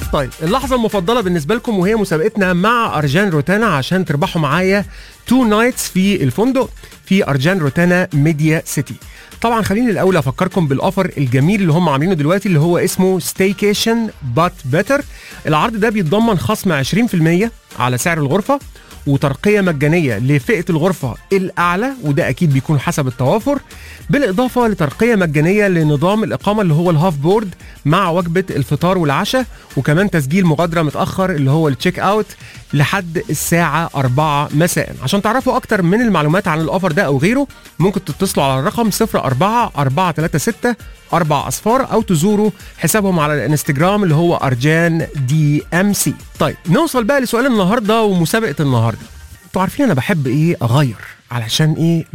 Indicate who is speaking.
Speaker 1: طيب اللحظة المفضلة بالنسبة لكم وهي مسابقتنا مع أرجان روتانا عشان تربحوا معايا تو نايتس في الفندق في أرجان روتانا ميديا سيتي طبعا خليني الأول أفكركم بالأوفر الجميل اللي هم عاملينه دلوقتي اللي هو اسمه ستيكيشن بات بيتر العرض ده بيتضمن خصم 20% على سعر الغرفة وترقية مجانية لفئة الغرفة الأعلى وده أكيد بيكون حسب التوافر بالإضافة لترقية مجانية لنظام الإقامة اللي هو الهاف بورد مع وجبة الفطار والعشاء وكمان تسجيل مغادرة متأخر اللي هو التشيك أوت لحد الساعة 4 مساء عشان تعرفوا أكتر من المعلومات عن الأوفر ده أو غيره ممكن تتصلوا على الرقم 04 436 أربع أصفار أو تزوروا حسابهم على الانستجرام اللي هو أرجان دي أم سي طيب نوصل بقى لسؤال النهاردة ومسابقة النهاردة انتوا عارفين أنا بحب إيه أغير علشان إيه